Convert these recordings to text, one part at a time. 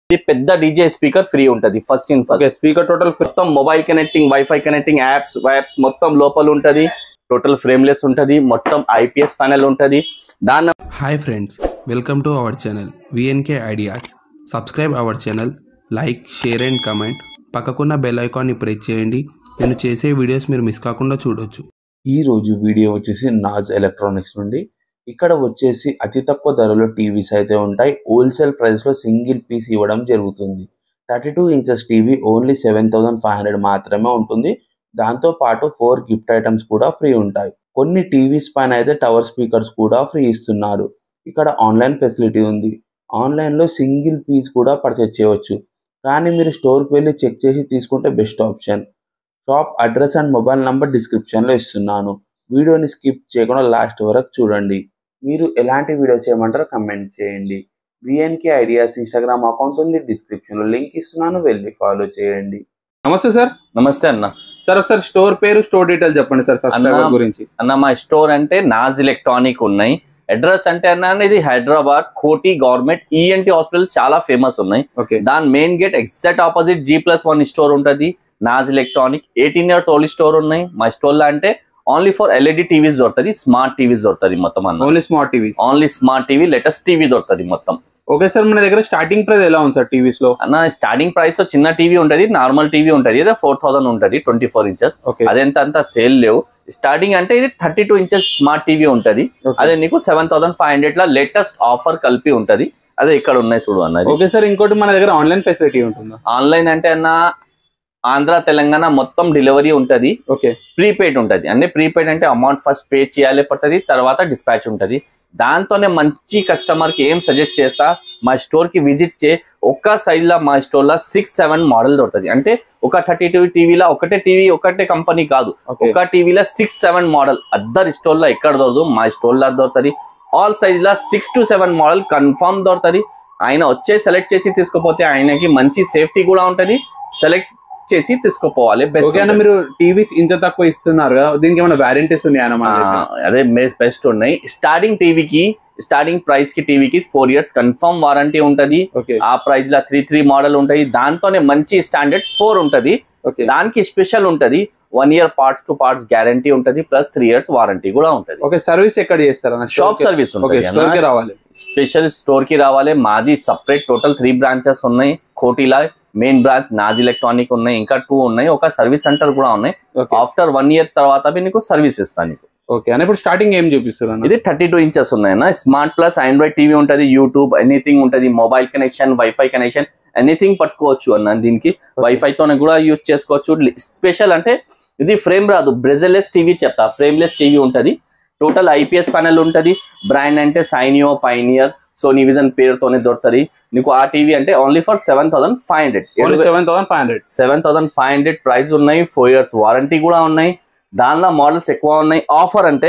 ఇది పెద్ద DJ speaker free ఉంటది first in okay first speaker total మొత్తం mobile connecting wifi connecting apps apps మొత్తం లోపల ఉంటది టోటల్ ఫ్రేమ్లెస్ ఉంటది మొత్తం ఐపీఎస్ ప్యానెల్ ఉంటది దాని hi friends welcome to our channel VNK ideas subscribe our channel like share and comment పక్కకున్న bell ఐకాన్ని ప్రెస్ చేయండి నేను చేసే వీడియోస్ మీరు మిస్ కాకుండా చూడొచ్చు ఈ రోజు వీడియో వచ్చేసి నాజ్ ఎలక్ట్రానిక్స్ నుండి ఇక్కడ వచ్చేసి అతి తక్కువ ధరలో టీవీస్ అయితే ఉంటాయి హోల్సేల్ ప్రైస్ లో సింగిల్ పీస్ ఇవ్వడం జరుగుతుంది thirty two inches TV only seven thousand five hundred మాత్రమే ఉంటుంది దాంతో పాటు ఫోర్ గిఫ్ట్ ఐటమ్స్ కూడా ఫ్రీ ఉంటాయి కొన్ని టీవీస్ పైన అయితే టవర్ స్పీకర్స్ కూడా ఫ్రీ ఇస్తున్నారు ఇక్కడ ఆన్లైన్ ఫెసిలిటీ ఉంది ఆన్లైన్ లో సింగిల్ పీస్ కూడా పర్చేజ్ చేయవచ్చు కానీ మీరు స్టోర్కి వెళ్ళి చెక్ చేసి తీసుకుంటే best option shop address and mobile number డిస్క్రిప్షన్లో ఇస్తున్నాను వీడియోని స్కిప్ చేయకుండా లాస్ట్ వరకు చూడండి మీరు ఎలాంటి వీడియో చేయమంటారో కమెంట్ చేయండి విఎన్కే ఐడియాస్ ఇన్స్టాగ్రామ్ అకౌంట్ ఉంది డిస్క్రిప్షన్లో లింక్ ఇస్తున్నాను వెళ్ళి ఫాలో చేయండి నమస్తే సార్ నమస్తే అన్న సార్ ఒకసారి స్టోర్ పేరు స్టోర్ డీటెయిల్ చెప్పండి సార్ సబ్స్క్రైబర్ అన్న- గురించి అన్న మా స్టోర్ అంటే నాజ్ ఎలక్ట్రానిక్ ఉన్నాయి అడ్రస్ అంటే అన్న ఇది Hyderabad Koti government ENT hospital చాలా ఫేమస్ ఉన్నాయి ఓకే దాని main gate exact opposite G plus one store ఉంటది Naaz electronic eighteen years old store ఉన్నాయి మా స్టోర్ లో అంటే ఓన్లీ ఫర్ ఎల్ఈడి టీవీస్ దొరుకుతుంది స్మార్ట్ టీవీస్ దొరుకుతుంది మొత్తం అన్న only smart TVs only smart TV latest TV దొరుకుతుంది మొత్తం ఓకే సార్ మన దగ్గర స్టార్టింగ్ ప్రైస్ ఎలా ఉంది సార్ టీవీస్ లో అన్న స్టార్టింగ్ ప్రైస్ చిన్న టీవీ ఉంటది నార్మల్ టీవీ ఉంటది ఇదే ఫోర్ థౌసండ్ ఉంటది ట్వంటీ ఫోర్ ఇంచెస్ ఓకే అదెంత అంత సేల్ లేవు స్టార్టింగ్ అంటే ఇది thirty two inches smart TV ఉంటది అదే నీకు సెవెన్ థౌసండ్ ఫైవ్ హండ్రెడ్ లా లేటెస్ట్ ఆఫర్ కలిపి ఉంటది అదే ఇక్కడ ఉన్నాయి చూడు అన్నది ఓకే సార్ ఇంకోటి మన దగ్గర ఆన్లైన్ ఫెసిలిటీ ఉంటుందా ఆన్లైన్ అంటే అన్న ఆంధ్ర తెలంగాణ మొత్తం డెలివరీ ఉంటది ఓకే ప్రీపెయిడ్ ఉంటది అంటే ప్రీపెయిడ్ అంటే అమౌంట్ ఫస్ట్ పే చేయాలి పడుతుంది తర్వాత డిస్పాచ్ ఉంటది దాంతోనే మంచి కస్టమర్ కి ఏం సజెస్ట్ చేస్తా మా స్టోర్ కి విజిట్ చే ఒక్క సైజ్ లో మా స్టోర్ లో సిక్స్ సెవెన్ మోడల్ దొరుకుతుంది అంటే ఒక థర్టీ టూ టీవీలో ఒకటే టీవీ ఒకటే కంపెనీ కాదు ఓకే ఒక టీవీలో సిక్స్ సెవెన్ మోడల్ అద్దరి స్టోర్ లో ఎక్కడ దొరకదు మా స్టోర్ లో దొరుకుతుంది ఆల్ సైజ్ లో six to seven model confirm దొరుకుతుంది ఆయన వచ్చే సెలెక్ట్ చేసి తీసుకుపోతే ఆయనకి మంచి సేఫ్టీ కూడా ఉంటది సెలెక్ట్ చేసి తీసుకుపోవాలి బెస్ట్ ఓకే అన్న మీరు టీవీస్ ఇంత తక్కువ ఇస్తున్నారు కదా దీనికి ఏమైనా వ్యారంటీస్ ఉన్నాయన్న మన దగ్గర? అదే బెస్ట్ ఉన్నాయి స్టార్టింగ్ టీవీకి స్టార్టింగ్ ప్రైస్ కి టీవీకి ఫోర్ ఇయర్స్ కన్ఫర్మ్ వారంటీ ఉంటది ఓకే ఆ ప్రైస్ లో త్రీ త్రీ మోడల్ ఉంటది దాంతోనే మంచి స్టాండర్డ్ ఫోర్ ఉంటది ఓకే దానికి స్పెషల్ ఉంటది one year parts to parts guarantee ఉంటది ప్లస్ త్రీ ఇయర్స్ వారంటీ కూడా ఉంటది ఓకే సర్వీస్ ఎక్కడ చేస్తారు అన్న షాప్ సర్వీస్ ఓకే స్టోర్ కి ఉంటుంది రావాలి స్పెషల్ స్టోర్ కి రావాలి మాది సపరేట్ టోటల్ త్రీ బ్రాంచెస్ ఉన్నాయి కోటిలా మెయిన్ బ్రాంచ్ నాజ్ ఎలక్ట్రానిక్ ఉన్నాయి ఇంకా టూ ఉన్నాయి ఒక సర్వీస్ సెంటర్ కూడా ఉన్నాయి ఓకే ఆఫ్టర్ వన్ ఇయర్ తర్వాత అవి నీకు సర్వీస్ ఇస్తాను నీకు ఓకే అన్న ఇప్పుడు స్టార్టింగ్ ఏం చూపిస్తారు అన్న ఇది థర్టీ టూ ఇంచెస్ ఉన్నాయన్న స్మార్ట్ ప్లస్ ఆండ్రాయిడ్ టీవీ ఉంటది యూట్యూబ్ ఎనీథింగ్ ఉంటది mobile connection wifi connection anything పట్టుకోవచ్చు అన్న దీనికి వైఫై తోనే కూడా యూజ్ చేసుకోవచ్చు స్పెషల్ అంటే ఇది ఫ్రేమ్ రాదు బ్రెజల్లెస్ టీవీ చెప్తా ఫ్రేమ్లెస్ టీవీ ఉంటది టోటల్ ఐపీఎస్ ప్యానెల్ ఉంటది బ్రాండ్ అంటే సైనియో పైనియర్ సోనీ విజన్ పేరుతోనే దొరుకుతుంది నీకు ఆ టీవీ అంటే only for seven thousand five only hundred seven thousand five hundred seven thousand five hundred price ఉన్నాయి ఫోర్ ఇయర్స్ వారంటీ కూడా ఉన్నాయి దానిలో మోడల్స్ ఎక్కువ ఉన్నాయి ఆఫర్ అంటే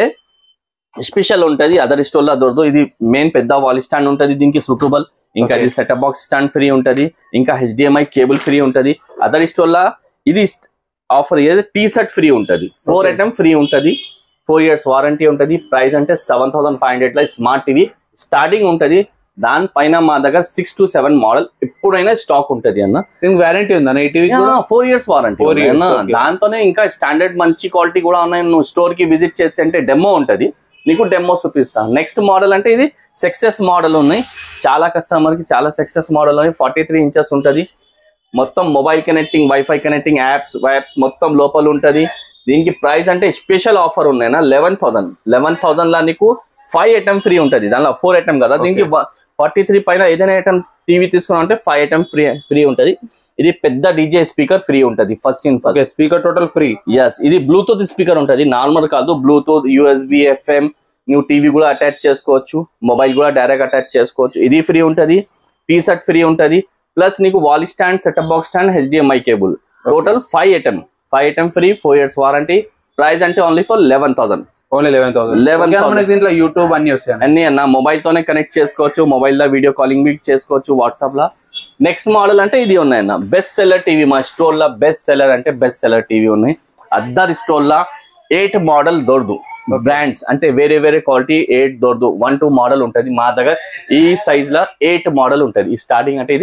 స్పెషల్ ఉంటది అదర్ స్టోర్ లో దొరకదు ఇది మెయిన్ పెద్ద వాల్ స్టాండ్ ఉంటది దీనికి సూటబుల్ ఇంకా Okay. ఇది సెటప్ బాక్స్ స్టాండ్ ఫ్రీ ఉంటది ఇంకా హెచ్డిఎంఐ కేబుల్ ఫ్రీ ఉంటది అదర్ స్టోర్ లా ఇది ఆఫర్ ఏది టీ షర్ట్ ఫ్రీ ఉంటది ఫోర్ Okay. ఐటమ్ ఫ్రీ ఉంటది ఫోర్ ఇయర్స్ వారంటీ ఉంటది ప్రైస్ అంటే సెవెన్ థౌసండ్ ఫైవ్ హండ్రెడ్ లో స్మార్ట్ టీవీ స్టార్టింగ్ ఉంటది దానిపైన మా దగ్గర సిక్స్ టు సెవెన్ మోడల్ ఎప్పుడైనా స్టాక్ ఉంటది అన్న దీనికి వ్యారంటీ ఉందా ఈ TV four years warranty Four years, okay. దాంతోనే ఇంకా స్టాండర్డ్ మంచి క్వాలిటీ కూడా ఉన్నాయి నువ్వు స్టోర్ కి విజిట్ చేస్తే అంటే డెమో ఉంటది నీకు డెమో చూపిస్తాను నెక్స్ట్ మోడల్ అంటే ఇది సక్సెస్ మోడల్ ఉన్నాయి చాలా కస్టమర్ కి చాలా సక్సెస్ మోడల్ ఉన్నాయి ఫార్టీ త్రీ ఇంచెస్ ఉంటది మొత్తం mobile connecting wifi connecting apps apps మొత్తం లోపల ఉంటది దీనికి ప్రైస్ అంటే స్పెషల్ ఆఫర్ ఉన్నాయినా లెవెన్ థౌసండ్ లెవెన్ థౌసండ్ లా నీకు ఫైవ్ ఐటమ్ ఫ్రీ ఉంటది దానిలో ఫోర్ ఐటమ్ కదా దీనికి ఫార్టీ త్రీ పైన ఏదైనా ఐటమ్ టీవీ తీసుకున్నా అంటే ఫైవ్ ఐటమ్ ఫ్రీ ఫ్రీ ఉంటది ఇది పెద్ద డీజే స్పీకర్ ఫ్రీ ఉంటది first in okay first speaker total free yes ఇది బ్లూటూత్ స్పీకర్ ఉంటది నార్మల్ కాదు బ్లూటూత్ యూఎస్బి ఎఫ్ఎం నువ్వు టీవీ కూడా అటాచ్ చేసుకోవచ్చు మొబైల్ కూడా డైరెక్ట్ అటాచ్ చేసుకోవచ్చు ఇది ఫ్రీ ఉంటది టీ షర్ట్ ఫ్రీ ఉంటది ప్లస్ నీకు wall stand setup box stand HDMI cable total five item five item free four years warranty price అంటే only for eleven thousand only eleven thousand 11,000. మనకి దీంట్లో YouTube అన్ని వస్తాయి అన్ని అన్న మొబైల్ తోనే కనెక్ట్ చేసుకోవచ్చు మొబైల్ లో వీడియో కాలింగ్ బి చేసుకోవచ్చు వాట్సాప్ లో నెక్స్ట్ మోడల్ అంటే ఇది ఉన్నాయన్న బెస్ట్ సెల్లర్ టీవీ మా స్టోర్ లో బెస్ట్ సెల్లర్ అంటే బెస్ట్ సెల్లర్ టీవీ ఉన్నాయి అద్దరి స్టోర్ లో ఎయిట్ మోడల్ దొరదు బ్రాండ్స్ అంటే వేరే వేరే క్వాలిటీ ఎయిట్ దొరదు వన్ టూ మోడల్ ఉంటది మా దగ్గర ఈ సైజ్ లో ఎయిట్ మోడల్ ఉంటది ఈ స్టార్టింగ్ అంటే ఇది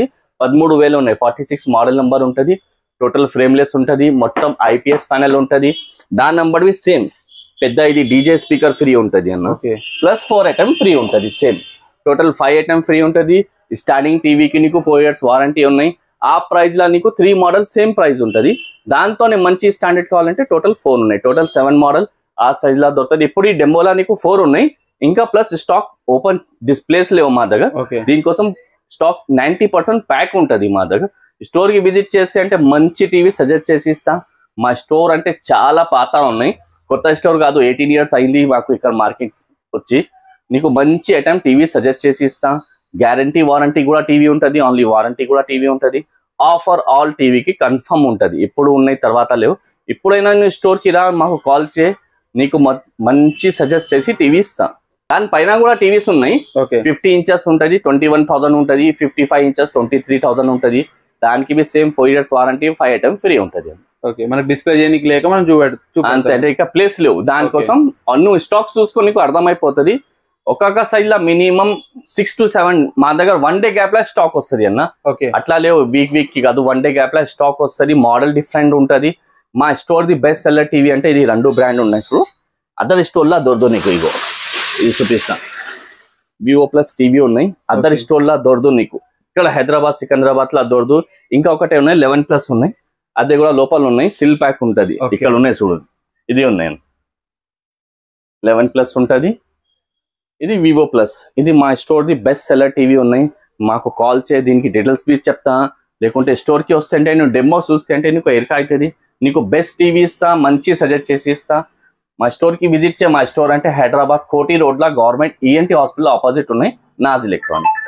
పదమూడు వేలు ఉన్నాయి ఫార్టీ సిక్స్ మోడల్ నెంబర్ ఉంటుంది టోటల్ ఫ్రేమ్లెస్ ఉంటుంది మొత్తం ఐపీఎస్ ప్యానెల్ ఉంటుంది దాని నెంబర్ సేమ్ పెద్ద ఇది డీజే స్పీకర్ ఫ్రీ ఉంటుంది అన్న okay plus four item free ఉంటుంది same total five item free ఉంటుంది స్టాండింగ్ టీవీకి నీకు ఫోర్ ఇయర్స్ వారంటీ ఉన్నాయి ఆ ప్రైస్ లో నీకు త్రీ మోడల్ సేమ్ ప్రైస్ ఉంటుంది దాంతోనే మంచి స్టాండర్డ్ కావాలంటే టోటల్ ఫోర్ ఉన్నాయి టోటల్ సెవెన్ మోడల్ ఆ సైజ్ లా దొరుకుతుంది ఇప్పుడు ఈ డెమోలా నీకు ఫోర్ ఉన్నాయి ఇంకా ప్లస్ స్టాక్ ఓపెన్ డిస్ప్లేస్ లేవు మా దగ్గర ఓకే దీనికోసం స్టాక్ నైన్టీ పర్సెంట్ ప్యాక్ ఉంటుంది మా దగ్గర స్టోర్ కి విజిట్ చేస్తే అంటే మంచి టీవీ సజెస్ట్ చేసి ఇస్తా మా స్టోర్ అంటే చాలా పాత ఉన్నాయి కొత్త స్టోర్ కాదు ఎయిటీన్ ఇయర్స్ అయింది మాకు ఇక్కడ మార్కెట్ వచ్చి నీకు మంచి ఐటమ్ టీవీ సజెస్ట్ చేసి ఇస్తా గ్యారంటీ వారంటీ కూడా టీవీ ఉంటుంది ఓన్లీ వారంటీ కూడా టీవీ ఉంటుంది ఆఫర్ ఆల్ టీవీకి కన్ఫర్మ్ ఉంటుంది ఇప్పుడు ఉన్నాయి తర్వాత లేవు ఇప్పుడైనా నువ్వు స్టోర్కి రా మాకు కాల్ చే నీకు మ- మంచి సజెస్ట్ చేసి టీవీ ఇస్తా దానిపైన కూడా టీవీస్ ఉన్నాయి ఓకే ఫిఫ్టీ ఇంచెస్ ఉంటుంది ట్వంటీ వన్ థౌసండ్ ఉంటుంది fifty five inches twenty three thousand ఉంటుంది దానికి బి same four years warranty five item free ఉంటుంది ఓకే మన డిస్ప్లే చేయడానికి లేక మనం చూపెట్టు అంతే చూపెడతాం అంటే ఇక ప్లేస్ లేవు దానికోసం నువ్వు స్టాక్స్ చూసుకొని నీకు అర్థమైపోతుంది ఒక్కొక్క సైజ్ లో మినిమం సిక్స్ టు సెవెన్ మా దగ్గర వన్ డే గ్యాప్ లో స్టాక్ వస్తుంది అన్న ఓకే అట్లా లేవు వీక్ వీక్ కి కాదు వన్ డే గ్యాప్ లో స్టాక్ వస్తుంది మోడల్ డిఫరెంట్ ఉంటది మా store the best seller TV అంటే ఇది రెండు బ్రాండ్ ఉన్నాయి చూడు అదర్ స్టోర్ లో దొరదు నీకు ఇగో ఇది చూపిస్తా వివో ప్లస్ టీవీ ఉన్నాయి అదర్ Okay. స్టోర్ లో దొరదు నీకు ఇక్కడ హైదరాబాద్ సికింద్రాబాద్ లో దొరదు ఇంకా ఒకటి ఉన్నాయి లెవెన్ ప్లస్ ఉన్నాయి అదే కూడా లోపల ఉన్నాయి సిల్ ప్యాక్ ఉంటది Okay. ఇక్కడ ఉన్నాయి చూడు ఇది ఉన్నాయి లెవెన్ ప్లస్ ఉంటది ఇది వివో ప్లస్ ఇది మా store the best seller TV ఉన్నాయి మాకు కాల్ చే దీనికి డీటెయిల్స్ బీ చెప్తా లేకుంటే స్టోర్ కి వస్తే అంటే నువ్వు డెమో చూస్తే అంటే నీకు ఎరక అవుతుంది నీకు బెస్ట్ టీవీ ఇస్తా మంచి సజెస్ట్ చేసి ఇస్తా మా స్టోర్ కి విజిట్ చే మా స్టోర్ అంటే హైదరాబాద్ కోటి రోడ్ లా గవర్నమెంట్ ఈఎన్టీ హాస్పిటల్ ఆపోజిట్ ఉన్నాయి నాజ్ ఎలక్ట్రానిక్